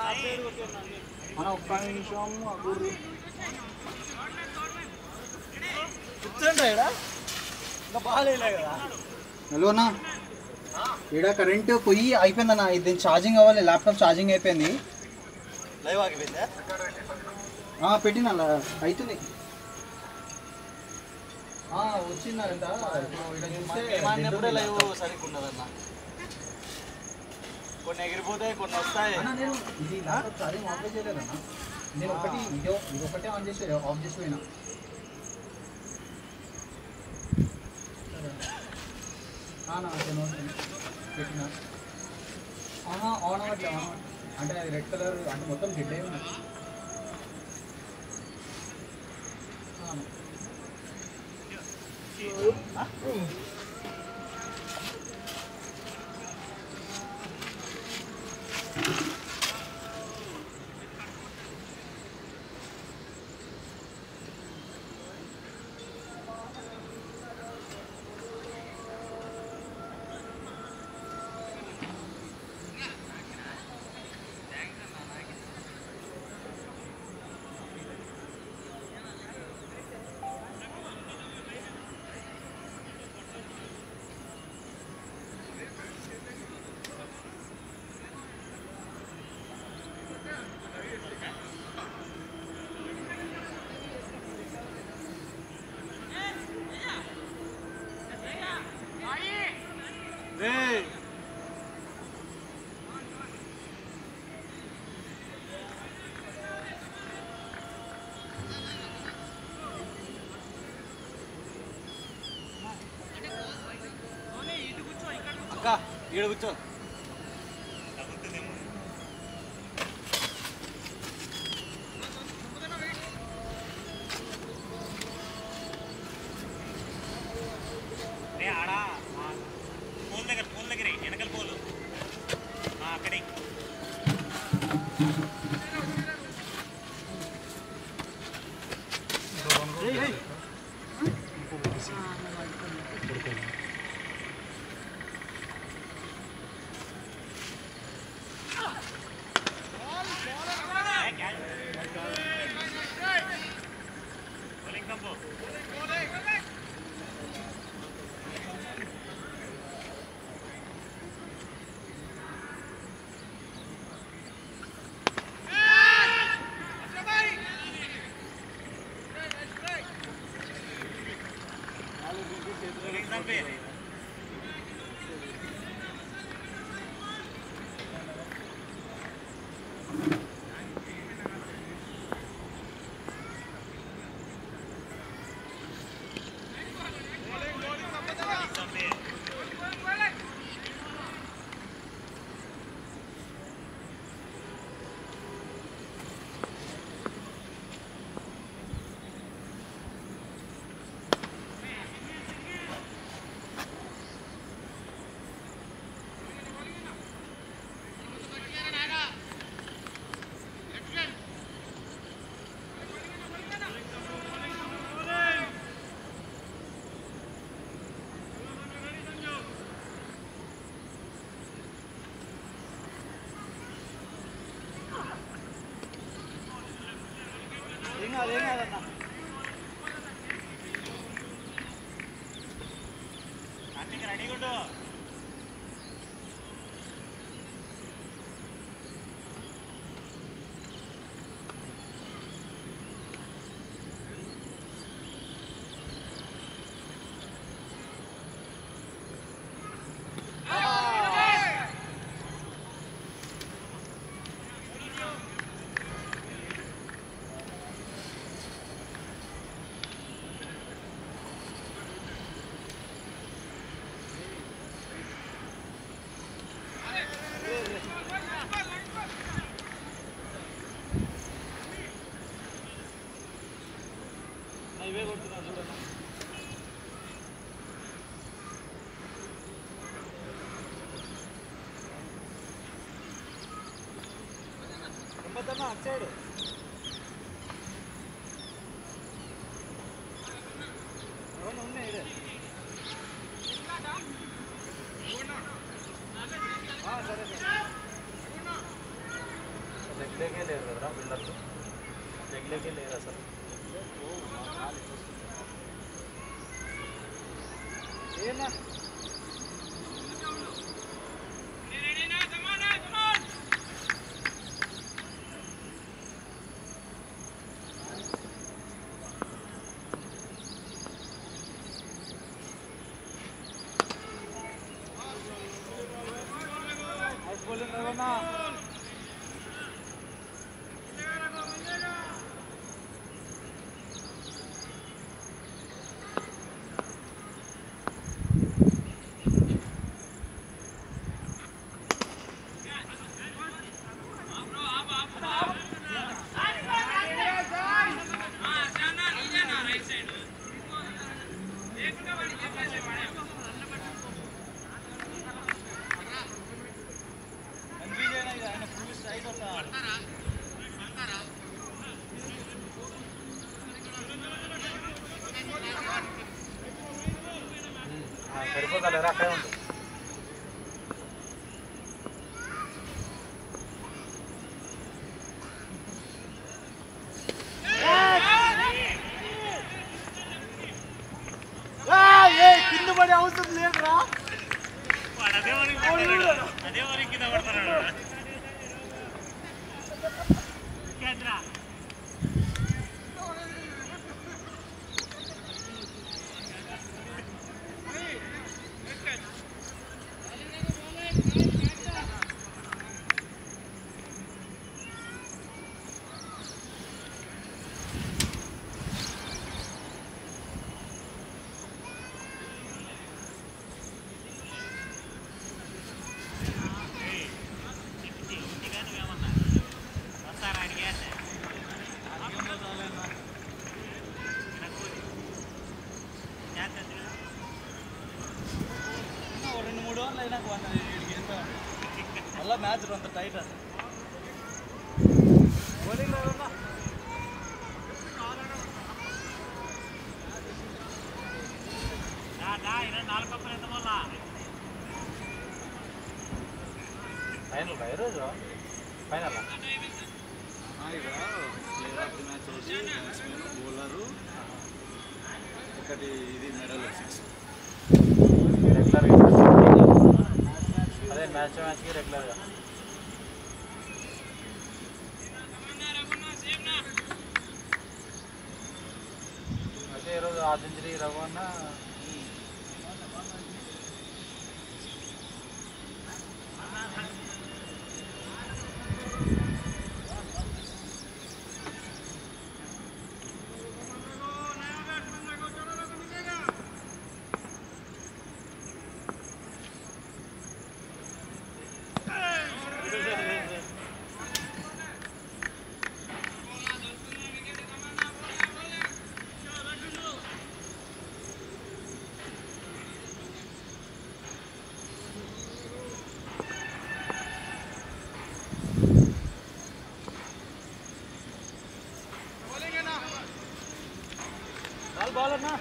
మన ఒక్క నిమిషం అప్పుడు కూర్చోండి ఇక్కడ ఇంకా బాగాలేదు కదా హలో అన్న ఈడ కరెంట్ పోయి అయిపోయిందన్న ఇది ఛార్జింగ్ అవ్వాలి ల్యాప్టాప్ ఛార్జింగ్ అయిపోయింది లైవ్ ఆగిపోయిందా ఆ, పెట్టిన అలా అవుతుంది ఆ, వచ్చిందంట ఇప్పుడు ఈడ చూస్తే ఏమన్నప్పుడే రెండు లైవ్ సరిగ్గా ఉండదన్న కొన్ని ఎగిరిపోతాయి కొన్ని వస్తాయి అన్న నేను ఇది ల్యాప్టాప్ ఛార్జింగ్ ఆఫ్ చేయలేదన్న నేను ఒకటి ఇదో ఇది ఒకటే ఆన్ చేసి ఆఫ్ చేసి పోయినా ఆ, నా ఓకే, నో ఓకే. పెట్టిన ఆహా ఆన్ అవ్వట్లే ఆన్ అవ్వట్లే. అంటే అది రెడ్ కలర్ అంటే మొత్తం గిడ్డే ఉన్నది ఆ, అన్న. ఏయ్! అక్క ఈడ కూర్చో రే ఆడా ఆ పోల్ దగ్గర పోల్ దగ్గర వెనకల పోలు ఆ, అక్కడే బౌలింగ్ కంపో బౌలింగ్ చంపే చంపే ఏం కాదు ఏం కాదన్న కార్తీక్ రెడీగా ఉండు నా ఇవే కొడుతున్నా చూడన్నా ఎంబద్దన్నా అటు సైడ్ ఎవరన్నా ఉన్నాయి ఇడే ఆ, సరే సరే లెగ్లేకే లేదు కదరా బిల్డర్లు లెగ్లేకే లేదు అసలు ఏనా నైస్ బౌలింగ్ రవణ కన్ఫ్యూజ్ అయినా ఇది ఆయన ఫుల్ స్ట్రైక్ వస్తా సరిపోతాలేరా అక్కడే ఉంది కింద పడే అవసరం లేదురా వాడు అదే వరకు పడతాడు. అదే వరకు కింద పడతాడు వాడు. కేద్రా. ఏయ్, ఇంటి ఇంటిగా నువ్వేమన్నా వస్తారా అడిగే రెండు మూడు ఓవర్లు అయినాక వన్ ఎంత మళ్ళీ మ్యాచ్ అంత టైట్ అది బౌలింగ్ రావన్నా నాలుగు కప్పులు ఎంత వల్ల ఫైనల్ రా ఈరోజు ఫైనల్ బౌలరు ఒకటి ఇది మెడల్ సిక్స్ రెగ్యులర్గా అదే మ్యాచ్ మ్యాచ్కి రెగ్యులర్గా అయితే ఈరోజు ఆదింజరి రఘువన్న బాల్ బాల్ అన్నా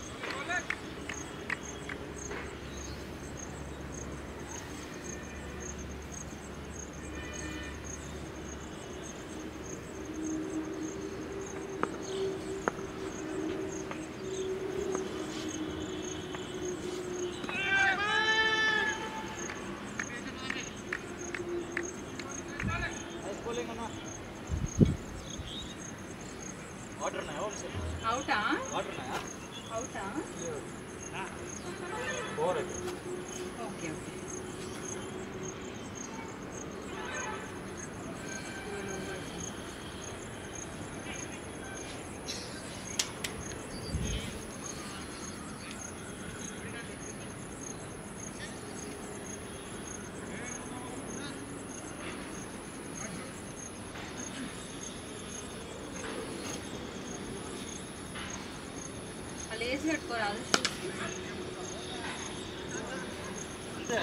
నైస్ బౌలింగ్ అన్నా వాటర్ ఉన్నాయా ఒకసారి అవుటా వాటర్ ఉన్నాయా అవుటా ఫోర్ ఓకే ఓకే వాళ్ళు వేసి పెట్టుకోరాదు అంతే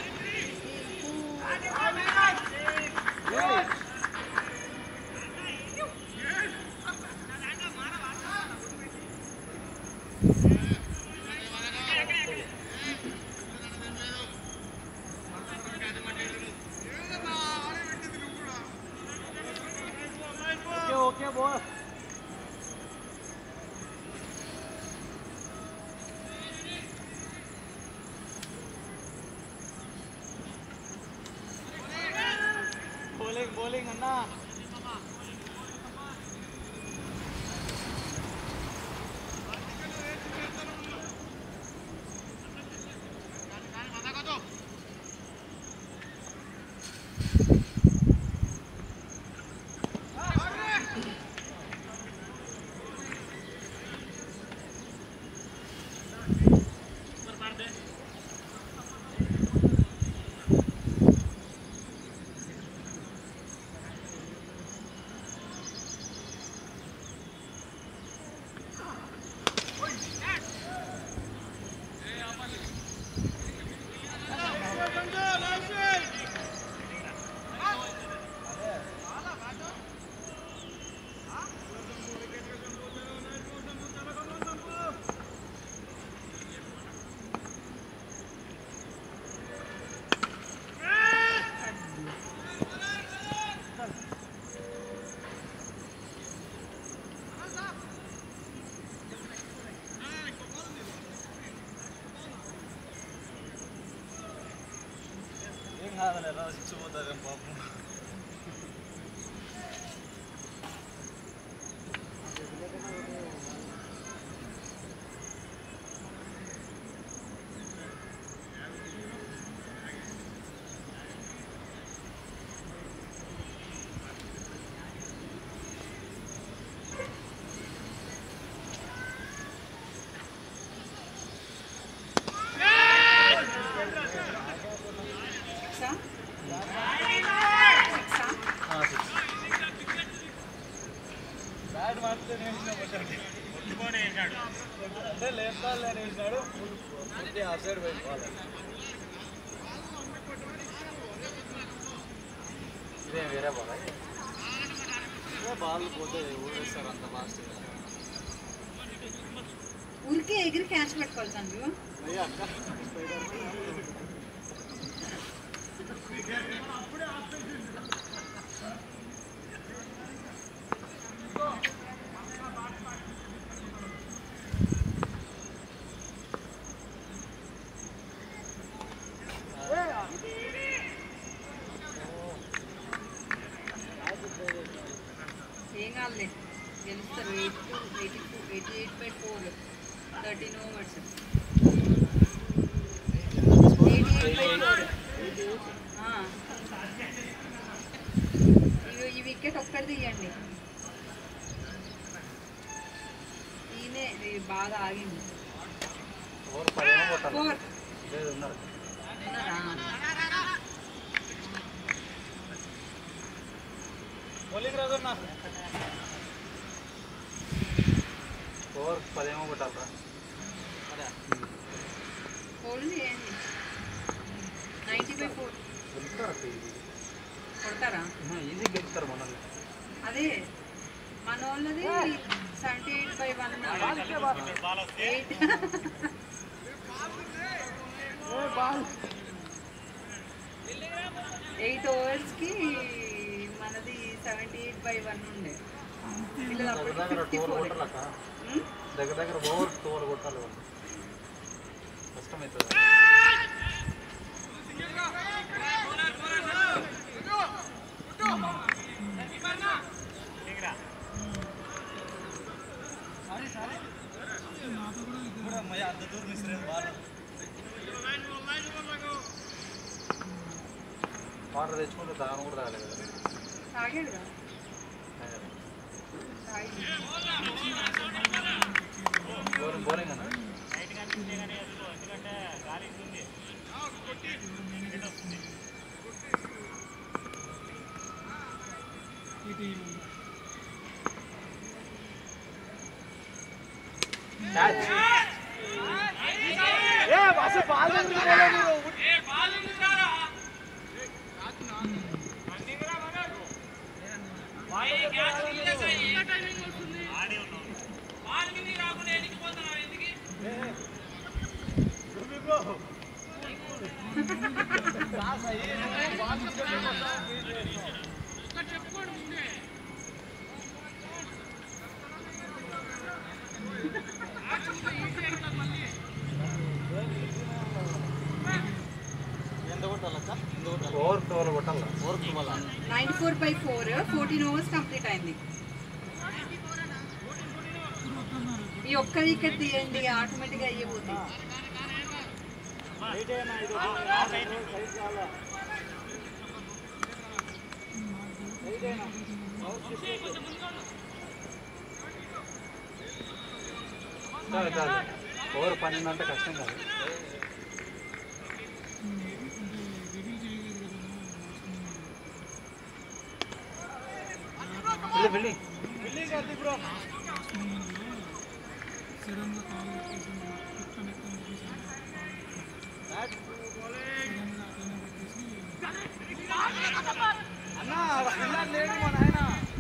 బౌలింగ్ బౌలింగ్ అన్నా ఏం కాదులే రా ఇచ్చిపోతారేం పాపం సిక్సా? సిక్సా? బ్యాట్ మాత్రం వేసిన కొట్టాడు కొట్టుకొని వేసాడు అంటే లేపాలి అని వేసినాడు కొట్టి ఆ సైడ్ పెట్టుకోవాలి ఇదే వేరే బాగా బాల్ పోతే ఊరేస్తారు అంత ఫాస్ట్గా ఊరికే ఎగిరి క్యాచ్ పెట్టుకోవాలి సంజు అయ్యా అక్క ఏం కాదులే గెలుస్తారు eight two eighty two eighty eight by four thirteen overs eighty eight by four ఇవి ఈ వికెట్ ఒక్కటి తీయండి ఈయనే ఇది బాగా ఆగింది ఓవర్ పదిహేను కొట్టాలి ఫోర్ లేదు ఉన్నారు ఉన్నారా బౌలింగ్ రాజన్నా ఓవర్ పదిహేను కొట్టాలరా అదే హోల్డ్ చేయండి నైంటీ బై ఫోర్ గెలుస్తారు కొడతారా ఈజీ గెలుస్తారు మనల్ని అదే మన వాళ్ళది seventy eight by one ball వస్తే ఎయిట్ ఎయిట్ ఓవర్స్కి మనది సెవెంటీ ఎయిట్ బై వన్ ఉండే వీళ్ళది దగ్గర అప్పటికి దగ్గర ఫిఫ్టీ టూవల్ ఫోర్ కొట్టాలక్క దగ్గర దగ్గర ఓవర్ టూవల్ కొట్టాలి వాళ్ళు కష్టమవుతుంది దిగిరా కూడా మళ్ళీ అంత దూరం ఇస్తారు బాల్ వాటర్ తెచ్చుకుంటే తాగను కూడా తాగలేదు కదా తాగాడు కదా తాగి బౌలింగ్ బౌలింగ్ అన్న బయటకు అనిపించే కానీ వేసుకో ఎందుకంటే గాలి ఇస్తుంది ఇది వస్తుంది క్యాచ్ ఆడి ఉన్నాం ఫోర్త్ మళ్ళా nine four by four fourteen overs complete అయింది ఈ ఒక్క వికెట్ తీయండి ఆటోమేటిక్గా అయ్యబోతుంది కాదు కాదు ఓవర్ పన్నెండు అంటే కష్టం కాదు వెళ్ళి వెళ్ళి అన్న పిల్లలు లేడు మా నాయన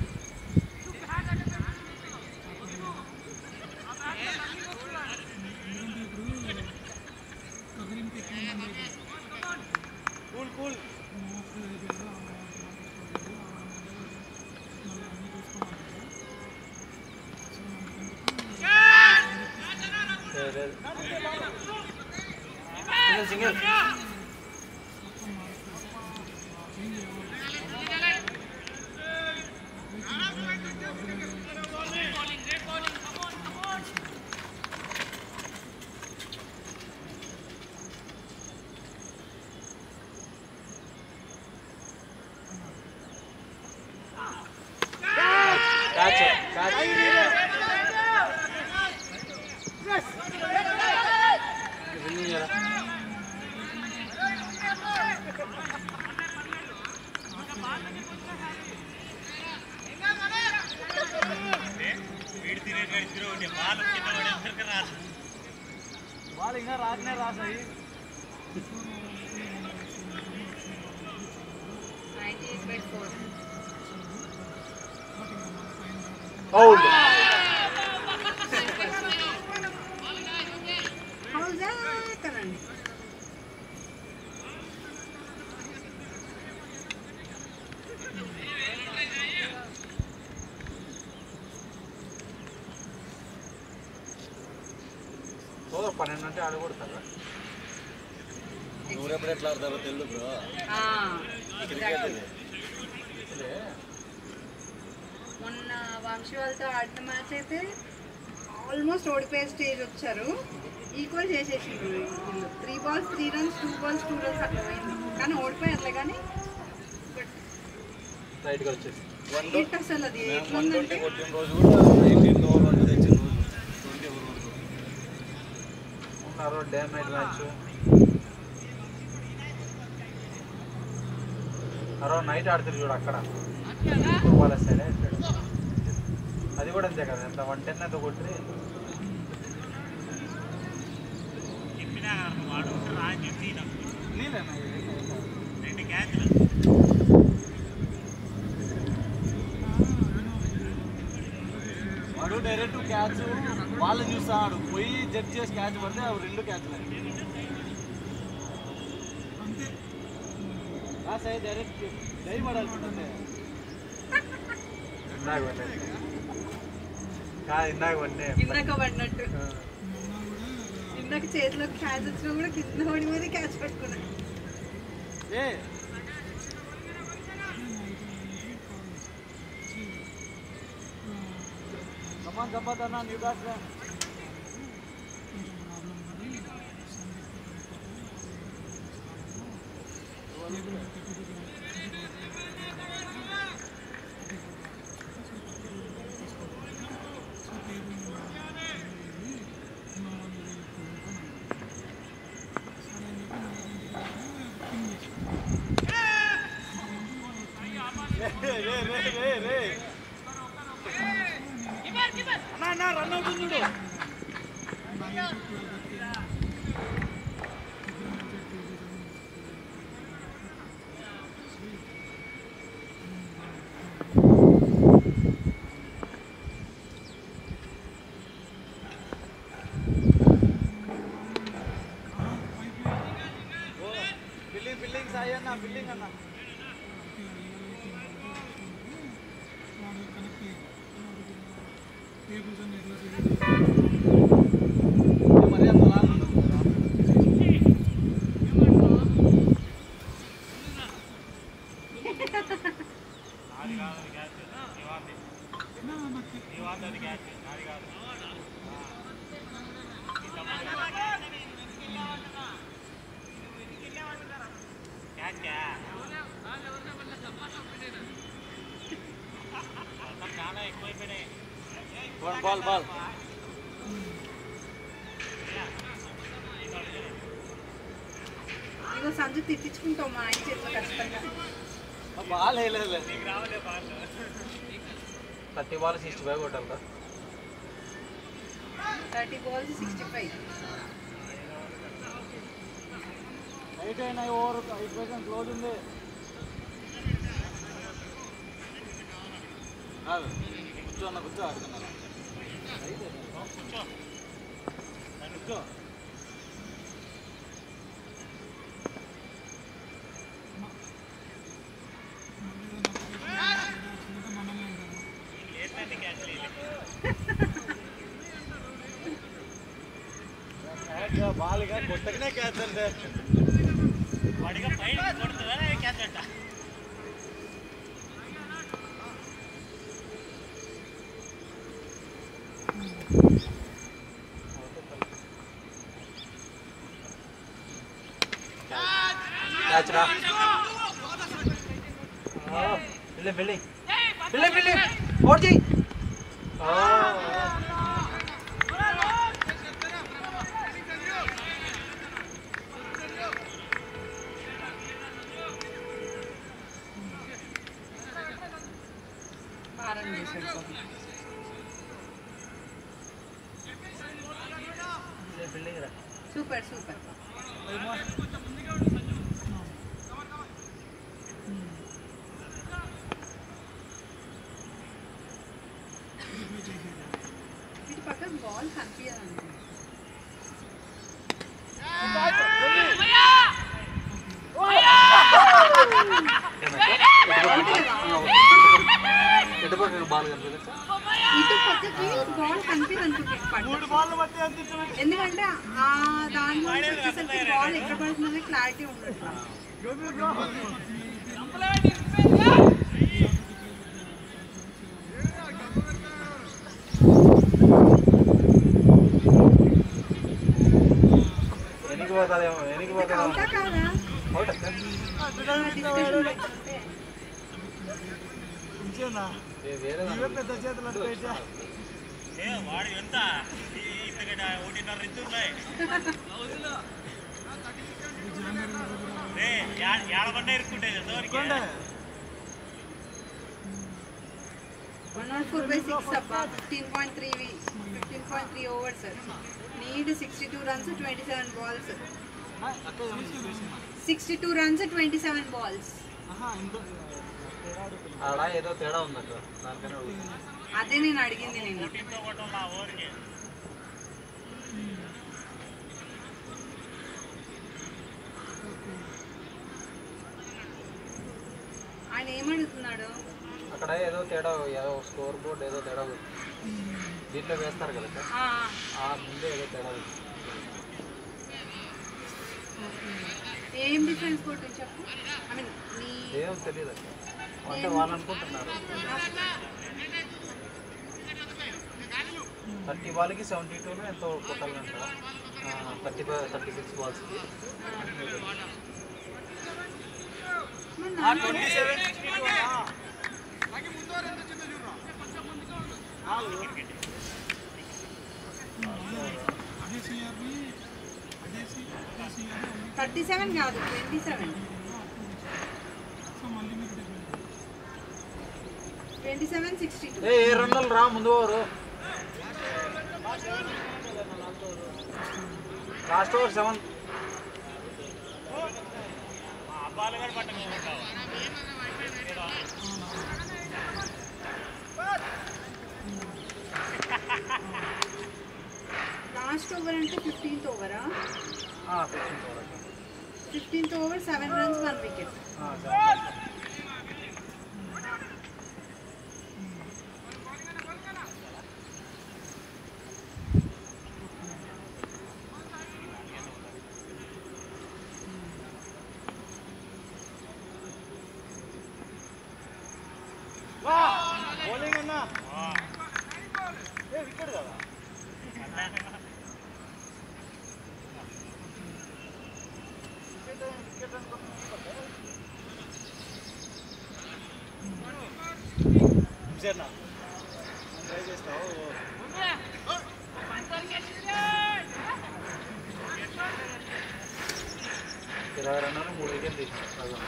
cool cool single catch catch వీడి తినేటి తిరిగి ఉండే బాల్ కింద పడేసరికి రాదు వాళ్ళు ఇంకా రాకనే రాసాయి ninety eight by four out హౌజా కదండి ఓవర్ పన్నెండు అంటే ఆడకూడతారా నువ్వెప్పుడు ఎట్లా ఆడతారో తెలుసు బ్రో ఆ, క్రికెట్ exactly. ఇది మొన్న వంశీ వాళ్ళతో ఆడిన మ్యాచ్ అయితే ఆల్మోస్ట్ ఓడిపోయే స్టేజ్ వచ్చారు ఈక్వల్ చేసేసిండ్రు వీళ్ళు three balls three runs two balls two runs అట్లా పోయింది కానీ ఓడిపోయారులే కానీ బట్ రైట్గా వచ్చేసి వన్ ఏంటి అసలు అది వన్ ఎట్లుందంటే ట్వంటీ కొట్టిన రోజు కూడా నైన్టీన్ ఓవర్ వరకు తెచ్చిన రోజు ట్వంటీ ఓవర్ వరకు ఉన్నారు డే నైట్ మ్యాచ్ అరో నైట్ ఆడుతారు చూడు అక్కడ వాళ్ళ సైడ్ అది కూడా అంతే కదా ఎంత వన్ టెన్ ఎంత కొట్టి చెప్పినా కదా నువ్వు వాడు రా అని చెప్పి ఈయన. నీళ్ళేనా రెండు క్యాచ్లు వాడు డైరెక్ట్ క్యాచ్ వాళ్ళు చూస్తాడు పోయి జడ్జ్ చేసి క్యాచ్ పడితే అవి రెండు క్యాచ్లు రాసాయి డైరెక్ట్ డై పడాలి ఇందాక పడ్డాయి కాదు ఇందాక పడ్డాయి కిందక పడినట్టు ఇందాక చేతిలో క్యాచ్ వచ్చినా కూడా కింద పడి మీద క్యాచ్ పట్టుకున్నా ఏ కమాన్ జబ్బత్ అన్న న్యూ బ్యాట్స్మెన్ రే రే రే రే రే అన్న అన్న రన్ అవుతుంది చూడు బిల్లింగ్ బిల్లింగ్ సాయి అన్న బిల్లింగ్ అన్న మరి అంత లాంగ్ ఉండదు కదా. నాది కాదు అది క్యాచ్ నీ వాంది నీ వాంది అది క్యాచ్ నాది కాదు నీ తమ్ముడు. క్యాచ్ క్యా మొత్తం చాలా ఎక్కువైపోయినాయి బాల్ బాల్ ఇగో సంజు తిట్టించుకుంటావు మా ఆయన చేతిలో ఖచ్చితంగా బాల్ వేయలేదు నీకు రావలే ball thirty ball sixty five కొట్టాలి కదా thirty balls sixty five eight అయినా ఓవర్ ఎయిట్ పర్సెంట్ క్లోజ్ ఉంది కాదు కూర్చో అన్న కూర్చో ఆడుతున్నాను కూర్చో కూర్చో ఏంటంటే క్యాచ్ లేదు బాల్ గా కొట్టకనే క్యాచ్ అంటే వాడిగా పైన కొడుతుందా క్యాచ్ అంట క్యాచ్ రా బిల్లింగ్ బిల్లింగ్ బిల్లింగ్ బిల్లింగ్ ఓట్ చేయి పారం చేశాడు పాపం. బిల్లింగ్ రా సూపర్ సూపర్ ఇటు పక్కన బాల్ కనిపించదు ఎటు పక్కన బాల్ కనిపించదు ఇటు పక్కకి బాల్ కనిపించదు మూడు బాల్ బట్టి అందించిన ఎందుకంటే ఆ దాంట్లో నుంచి వచ్చేసరికి బాల్ ఎక్కడ పడుతుందని క్లారిటీ ఉండట్లా ఎనికి పోతుందేమో ఎనికి పోతుందేమో అవుతా కాదా అవుట్ డిస్కషన్ పెట్టుకుంటే ఇంకేనా ఏ వేరే ఇవే పెద్ద చేతులు అంటే పెట్టా ఏ వాడు ఎంత ఈ- ఇంతకంటే ఒకటిన్నర రిచ్ ఉన్నాయి ఏ ఏడబడ్డా ఇరుక్కుంటాయి ఎంతవరకు కొండే one not four by six అబ్బా fifteen point three fifteen point three overs need sixty two runs twenty seven balls అక్క ఏమన్నా చూపించిందా? Sixty two runs twenty seven balls ఆహా ఇంకో ఆడ ఏదో తేడా ఉంది అక్కడ దానికనే అడుగుతున్నా. అదే నేను అడిగింది నేను ఇంట్లో కొట్టం నా ఊరికి ఆయన ఏమడుగుతున్నాడు అక్కడ ఏదో తేడా ఏదో స్కోర్ బోర్డ్ ఏదో తేడా ఉంది దీంట్లో వేస్తారు కదా సార్ ఆ, ఆ ముందే ఏదో తేడా ఉంది ఏం డిఫరెన్స్ కొట్టింది చెప్పు ఐ మీన్ నీ ఏం తెలియదు అక్కడ అంటే వాళ్ళు అనుకుంటున్నారు థర్టీ బాల్కి సెవెంటీ టూలో ఎంతో కొట్టాలంట థర్టీ ఫైవ్ థర్టీ సిక్స్ బాల్స్కి మరి నా- twenty seven sixty two thirty seven కాదు twenty seven twenty seven sixty two ఏ ఏ రన్నులు రా ముందు ఓవరు లాస్ట్ ఓవర్ సెవెన్ మా అబ్బాలు కూడా పట్టకపోతావు లాస్ట్ ఓవర్ అంటే ఫిఫ్టీన్త్ ఓవరా fifteenth over fifteenth over seven runs one wicket bowling అన్నా ఏ వికెట్ కదా విజయన్నా ట్రై చేస్తావు ఇరవై రన్నులు మూడు వికెట్ తీసినాడు సగం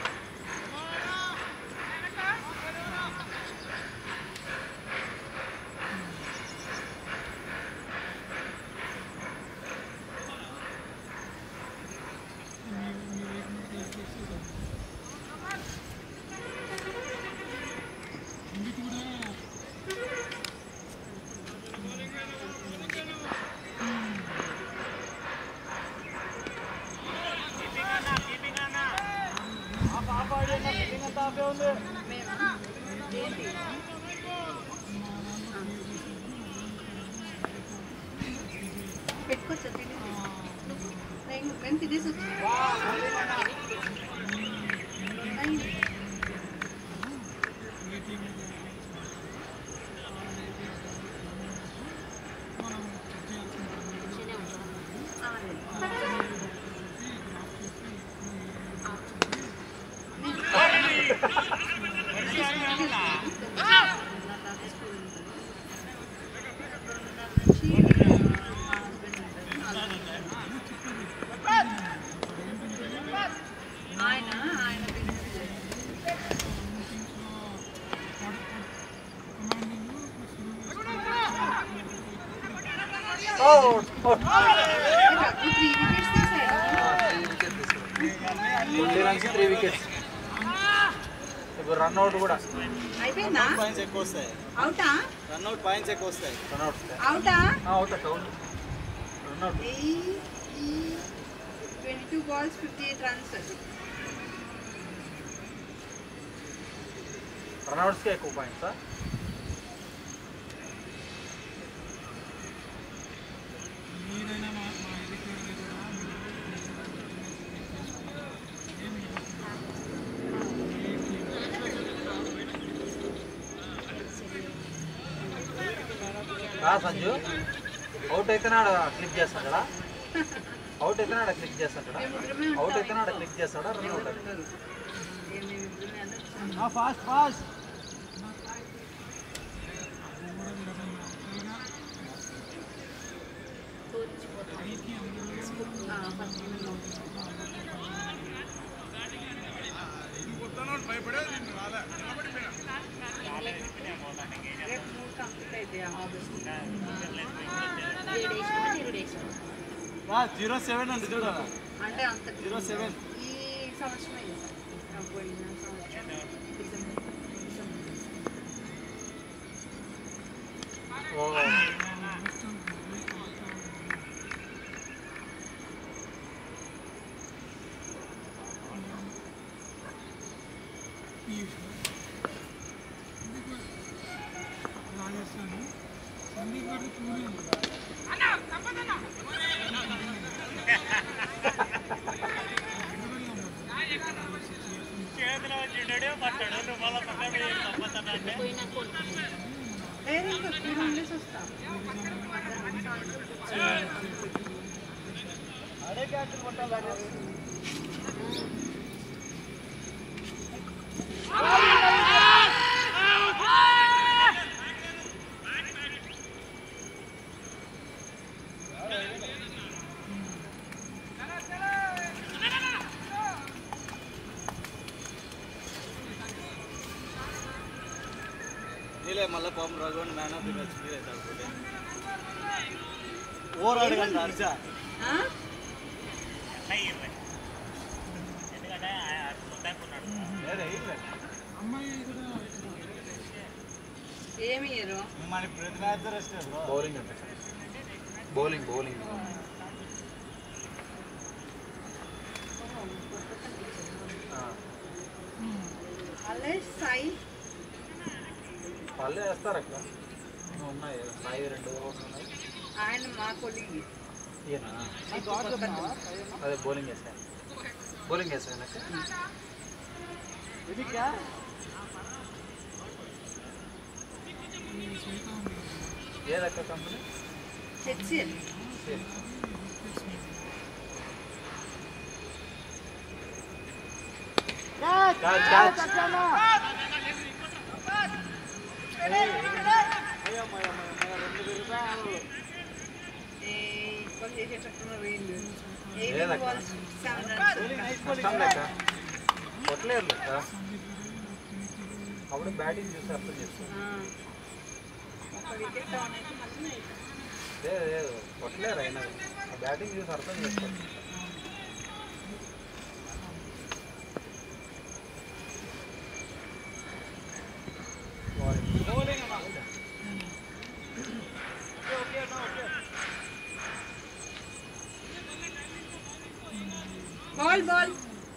పెట్టుకోవచ్చా తినేసి నేను మేము తినేసి వచ్చి ఆయన ఆయన త్రీ వికెట్స్ తీసాడు ట్వంటీ రన్స్ త్రీ వికెట్స్ ఇప్పుడు రన్అట్ కూడా అయిపోయిందా పాయింట్స్ ఎక్కువ వస్తాయి అవుటా రన్అట్ పాయింట్స్ ఎక్కువ వస్తాయి రన్అట్ అవుటా అవుట్ అక్క out run out twenty two balls fifty eight runs రన్అట్స్కే ఎక్కువ పాయింట్సా రా సంజు అవుట్ అయితేనే ఆడ క్లిక్ చేస్తాడా అవుట్ అయితేనే ఆడ క్లిక్ చేస్తాడా అవుట్ అయితేనే ఆడ క్లిక్ చేస్తాడా రన్ అవుట్ ఫాస్ట్ ఫాస్ట్ రేపు మూడు కంప్లీట్ అయితే ఆగస్ట్ జీరో సెవెన్ అండి చూడాలా అంటే అంత జీరో సెవెన్ ఈ సంవత్సరం అయింది సార్ పోయిన సంవత్సరం డిసెంబర్ డిసెంబర్ ఓ చేతిలో వచ్చిండాడు పట్టాడు నువ్వు మళ్ళీ పక్కన పోయి తప్పతాను అంటే లేదు ఇంకా టూ ఉండేసి వస్తాం అడే క్యాచ్ కొట్టాలి నీలే మళ్ళీ పాపం రఘువన్ man of the match feel అవుతాడు ఓవర్ అడగండి హర్ష ఆ? ఎందుకంటే ముద్దాయిపోతున్నాడు ఏమి ఇయ్యరు మన ప్రతి మ్యాచ్ రెస్ట్ బ్రో బౌలింగ్ అంటే బౌలింగ్ బౌలింగ్ అల్లే సాయి వాళ్ళే వేస్తారు అక్క ఉన్నాయి సాయి రెండు overs ఉన్నాయి ఆయన మా కొలిగి ఈయన అదే బౌలింగ్ వేసాను బౌలింగ్ వేసాను అక్క ఇది క్యా ఏదక్క company HCL catch catch equal చేసేటట్టున్నారు వీళ్ళు ఎయిట్ లేదక్క. బాల్స్ సెవెన్ రన్స్ కష్టం లేక కొట్టలేరు లెక్క అప్పుడు బ్యాటింగ్ చూసి అర్థం చేస్తాం ఒక వికెట్ డౌన్ అయితే మళ్ళీ లేదు లేదు కొట్టలేరు అయినా ఆ బ్యాటింగ్ చూసి అర్థం చేస్తాం బాల్ బాల్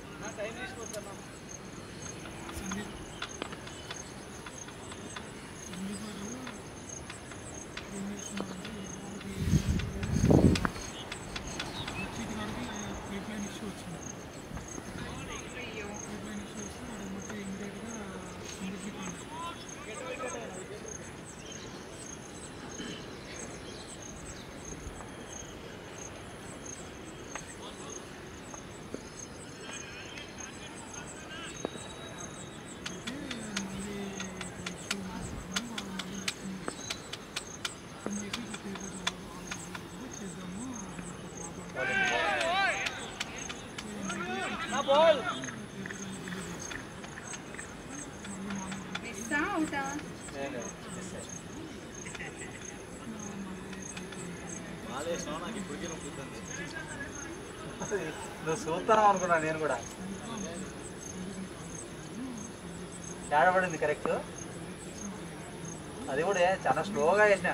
అయ్యో మిస్సా అవుటా నువ్వు చూస్తాను అనుకున్నా నేను కూడా ఏడబడింది కరెక్ట్ అది కూడా చాలా స్లోగా వేసిన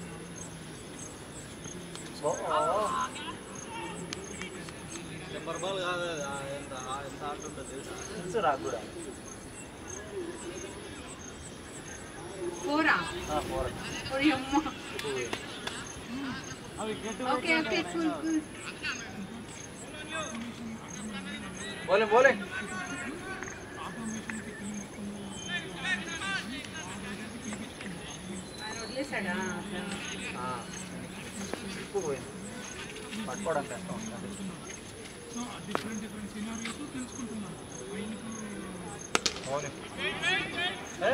నెంబర్ బాల్ కాదు అది, ఆ ఎంత ఆ ఎంత ఆడుతుంటుంది తెలుసా తెలుసు నాకు కూడా ఫోరా ఆ, ఫోర్. ఓరి అమ్మ okay okay cool cool bowling bowling ఆయన వదిలేసాడా ఎక్కువ పోయింది పట్టుకోవడం కష్టం ఉంటుంది బౌలింగ్ ఏ!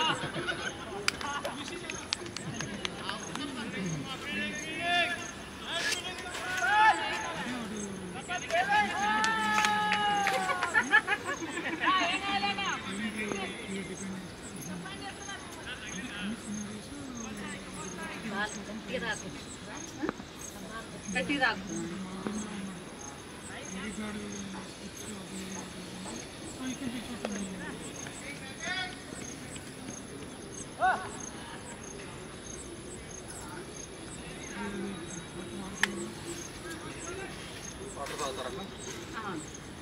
గట్టి రాకు వాటర్ తాగుతారన్న ఆ.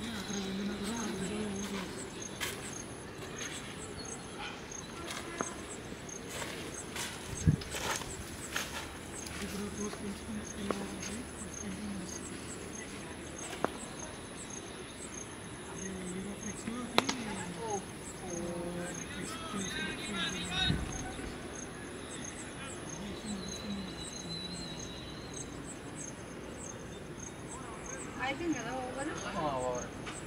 అయిపోయింది కదా ఓవర్ ఓవర్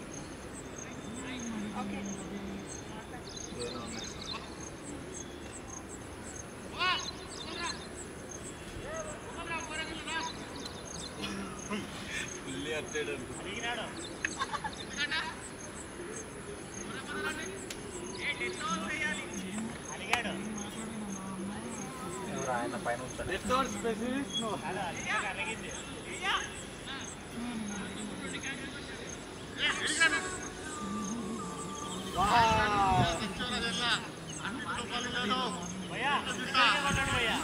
ఓకే వేరే ఉన్నాయి ఫుల్లీ అట్టేడు అనుకో అడిగినాడు అడిగాడు ఎవరు ఆయన పైన ఉంచాడు అలా అడిగాక అడిగింది భయ్యా ఇక్కడికే కొట్టాడు భయ్యా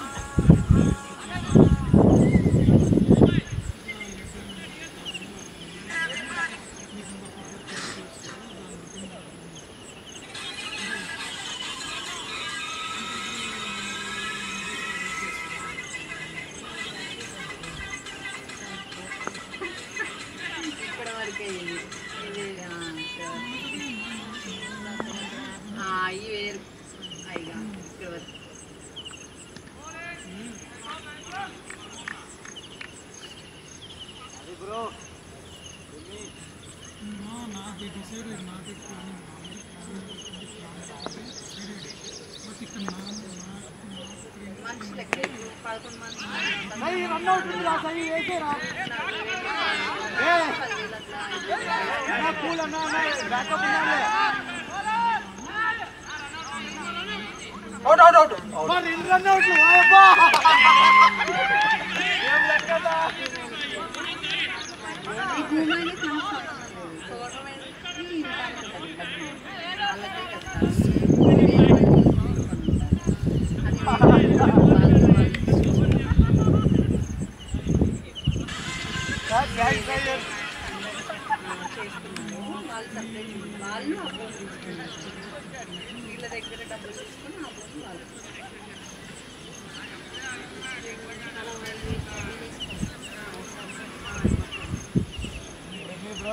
ఇక్కడ వరకే ఇది ఇది ఆ, ఇక్కడ. ఆ, ఈ వేరు అయ్యా ఇక్కడ వరకు మనిషి లెక్క ఇప్పుడు పదకొండు మంది సై రన్ అవుతుంది రా సై వేసేరా పదివేలు అట్లా అన్నా కూల్ అన్నా అన్నా బ్యాకప్ ఉండాలి అవుట్ అవుట్ అవుట్ అవుట్ మరి రెండు రన్ అవుట్లు వాయబ్బా ఏం లెక్కదా ఈ భూమి అనేది నాకు సంబంధం లేదు గవర్నమెంట్కి ఇంత ఉంటుంది వాళ్ళకే బ్యాక్ సైడ్ చేస్తున్నారు వాళ్ళు సపరేట్ వాళ్ళు అమౌంట్ తీసుకున్నారు వీళ్ళ దగ్గర డబ్బులు తీసుకుని అమౌంట్ వాళ్ళు బ్రో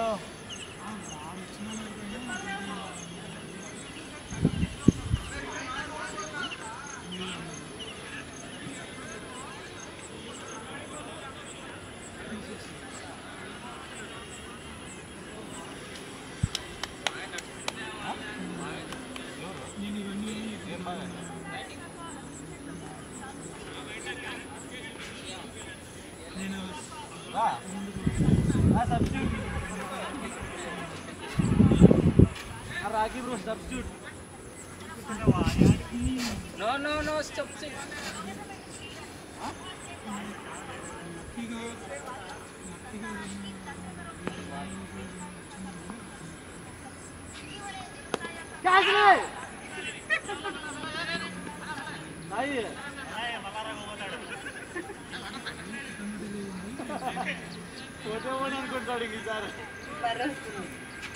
రా రా substitute Rocky bro substitute no no no step catch రే నాయి పోతే పోనీ అనుకుంటాడు ఇంక ఈసారి బర్రొస్తుంది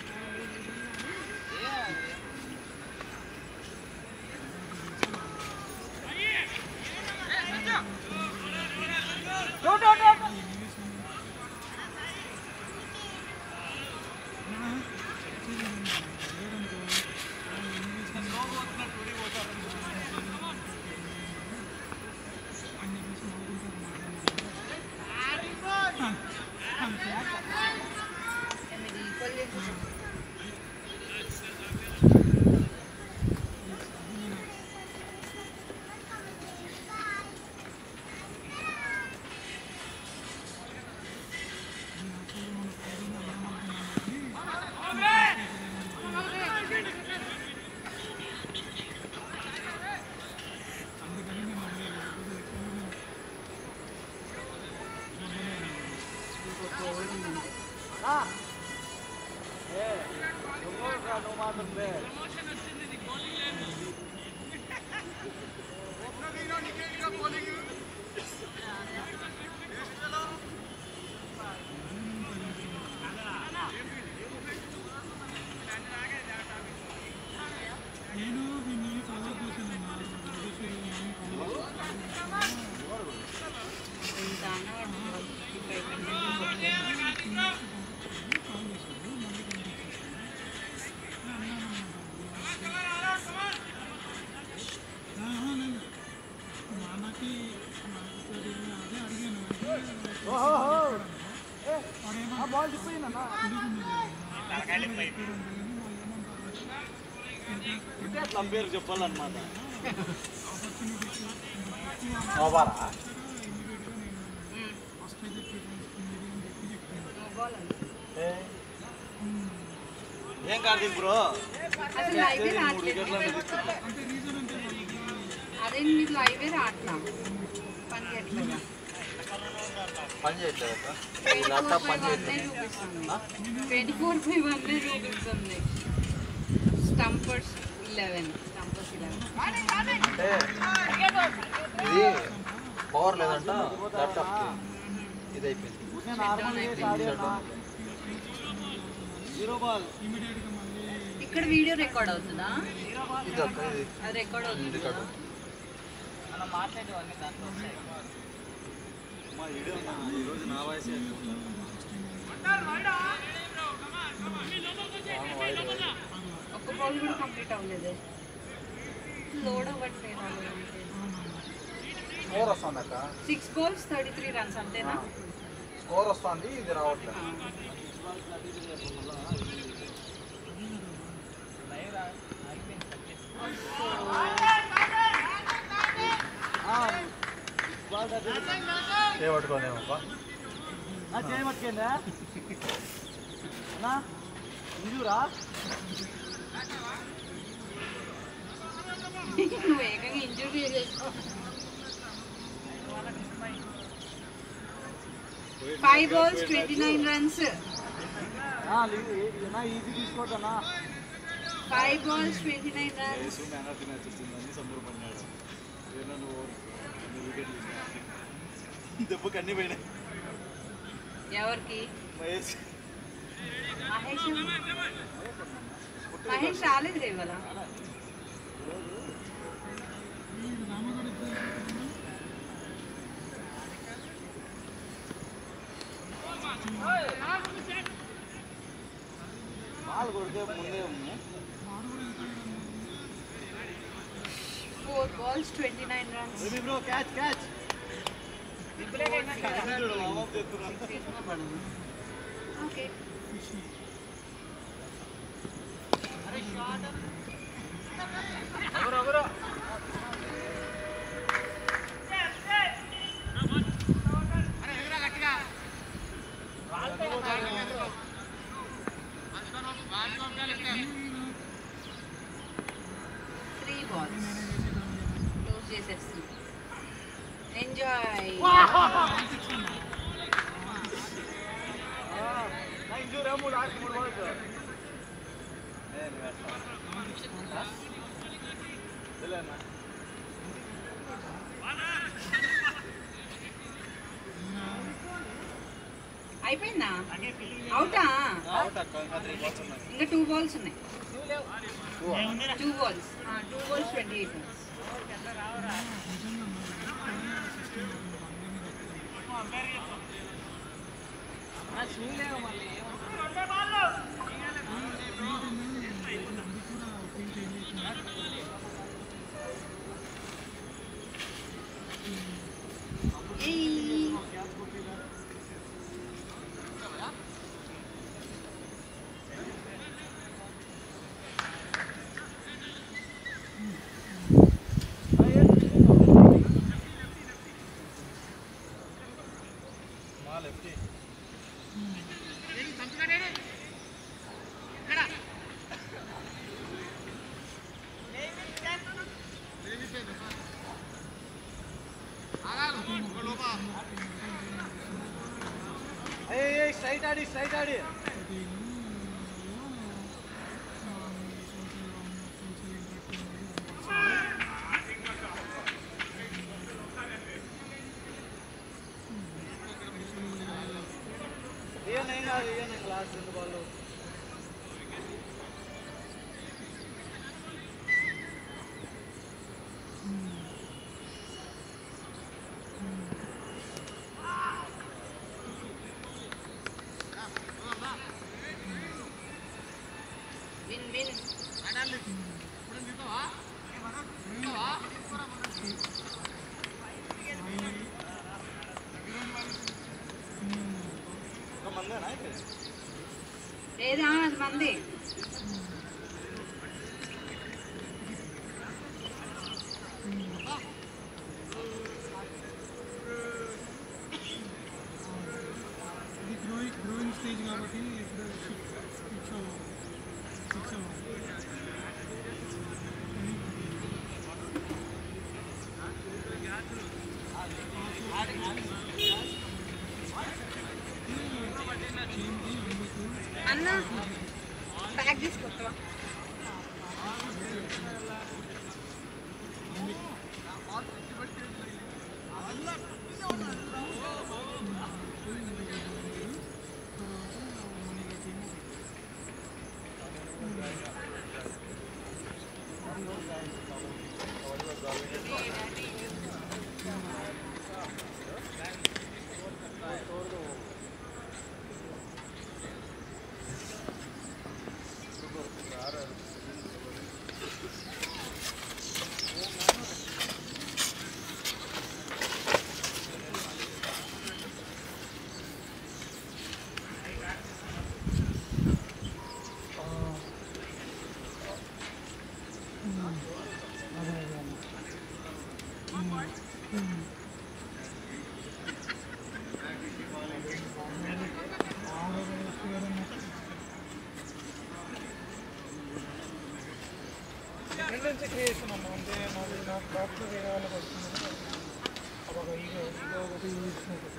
ఎనిమిది ఈక్వల్ చేసి రా ఏ నువ్వు రా నువ్వు మాత్రం రే ఇంత అన్నవాడు ఇక్కడ ఓహో ఏ ఆ బాల్ తిప్పిందన్నా అట్లా పేరు చెప్పాలన్నమాట ఓవరా ఏ ఏం కార్తీక్ బ్రో అసలు లైవే రావట్లేదు అదే మీకు లైవే రావట్లా పని చేయట్లేదా పని చేయట్లేదు అక్క ఈ ట్వంటీ ల్యాప్టాప్ ఫోర్ పని బై వన్నే చేయట్లేదు చూపిస్తుంది ట్వంటీ ఫోర్ బై వన్నే చూపిస్తుంది స్టంపర్స్ ఇలెవెన్ స్టంపర్స్ ఇలెవెన్ అంటే ఇది పవర్ లేదంట ల్యాప్టాప్ ఇది అయిపోయింది నేను నార్మల్ చేసి ఆడాను జీరో బాల్ ఇక్కడ వీడియో రికార్డ్ అవుతుందా ఇది అక్క ఇది అది రికార్డ్ అవుతుంది ఇది కదా కాదు మా వీడియో ఈరోజు నా వాయిస్ ఒక్క బాల్ కూడా కంప్లీట్ అవ్వలేదు లోడ్ అవ్వట్లేదు స్కోర్ వస్తుంది అక్క six balls thirty three runs అంతేనా స్కోర్ వస్తుంది ఇది రావట్లేదు ఏ పట్టుకోలేమప్పా నా చేయి పట్టుకోండి అన్నా ఇంజూరా నువ్వు ఏకంగా ఇంజూరీ చేసావు five balls twenty nine runs నా ఈజీ తీసుకోవద్దన్నా five balls twenty nine runs man of the match వచ్చింది అన్ని సంబరపడినాడు ఏదో నువ్వు నువ్వు వికెట్ దెబ్బకి అన్ని పోయినాయి ఎవరికి మహేష్ మహేష్ మహేష్ రాలేదు రే ఇవాళ బాల్ కొడితే ముందే ఉంది four balls twenty nine runs bro catch catch okay three balls close చేసేస్తుంది ఎంజాయ్ ఇంజూర్ మూడు ఆరు మూడు బాల్స్ అయిపోయిందా అవుటా అవుట్ అక్క ఇంకా త్రీ బాల్స్ ఉన్నాయి ఇంకా టూ బాల్స్ ఉన్నాయి two balls two balls twenty eight runs ఏయ్. మా లెఫ్ట్ స్ట్రైట్ ఆడి స్ట్రైట్ ఆడి ఏం కాదు ఏం క్లాస్ రెండు బాల్ విన్ విన్ ఒక మందేనా ఇక్కడ లేదా అది మంది ఇది గ్రోయింగ్ గ్రోయింగ్ స్టేజ్ కాబట్టి ఇప్పుడు సిక్స్ సిక్స్ సిక్స్ అన్న ప్యాక్ తీసుకొస్తావా అంటే నాకు నా క్రాప్లో వేరే వాళ్ళకి వస్తుంది ఒక ఈగో ఈగో ఒకటి ఇచ్చినట్టు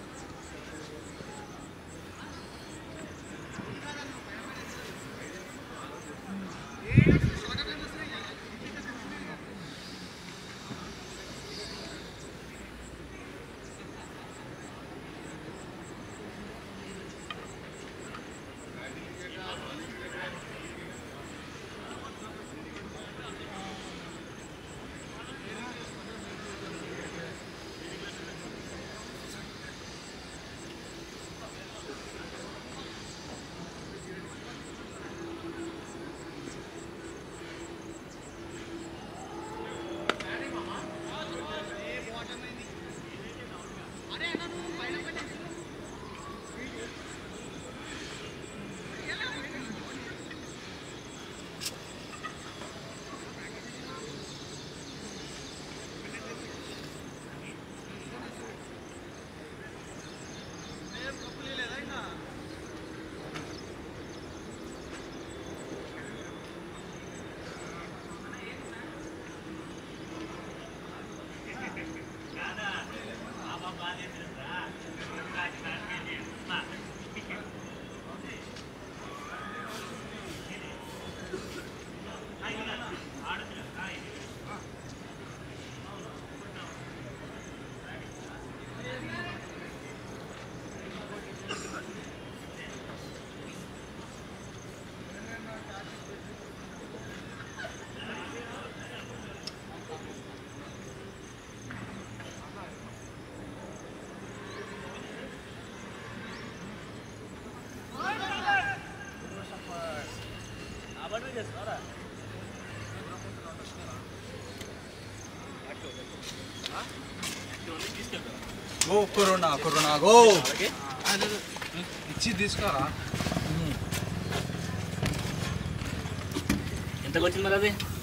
గో కరోనా కరోనా గో ఇచ్చి తీసుకురా ఎంతకు వచ్చింది మరి అది